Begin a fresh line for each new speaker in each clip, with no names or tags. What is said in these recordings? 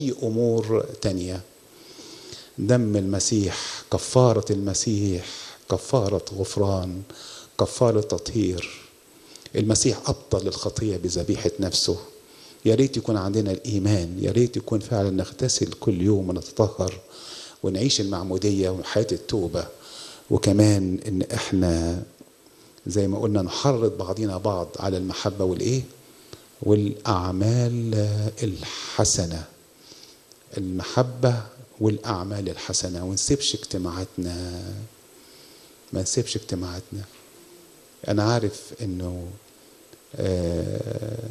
أي أمور تانية دم المسيح كفارة المسيح كفارة غفران كفارة تطهير المسيح أبطل الخطية بذبيحة نفسه يا ريت يكون عندنا الإيمان يا ريت يكون فعلا نغتسل كل يوم ونتطهر ونعيش المعمودية وحياة التوبة وكمان إن إحنا زي ما قلنا نحرض بعضنا بعض على المحبة والإيه والأعمال الحسنة المحبة والأعمال الحسنة ونسيبش اجتماعاتنا ما نسيبش اجتماعاتنا أنا عارف إنه آه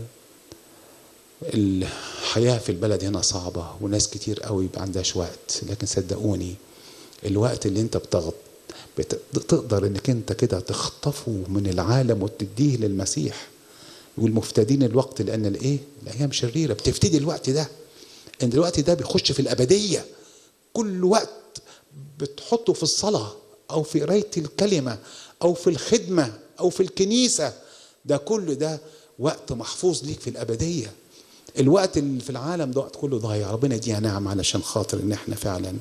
الحياة في البلد هنا صعبة وناس كتير قوي يبقى عندهاش وقت لكن صدقوني الوقت اللي انت بتغط تقدر انك انت كده تخطفه من العالم وتديه للمسيح والمفتدين الوقت لان الايه الايام شريره بتفتدي الوقت ده ان الوقت ده بيخش في الابديه كل وقت بتحطه في الصلاه او في قرايه الكلمه او في الخدمه او في الكنيسه ده كل ده وقت محفوظ ليك في الابديه الوقت اللي في العالم ده وقت كله ضايع ربنا يديها نعم علشان خاطر ان احنا فعلا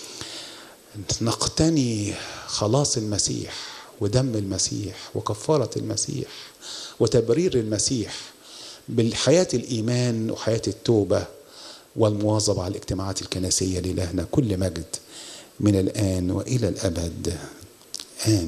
نقتني خلاص المسيح ودم المسيح وكفارة المسيح وتبرير المسيح بالحياة الإيمان وحياة التوبة والمواظبة على الاجتماعات الكنسية لإلهنا كل مجد من الآن وإلى الأبد آمين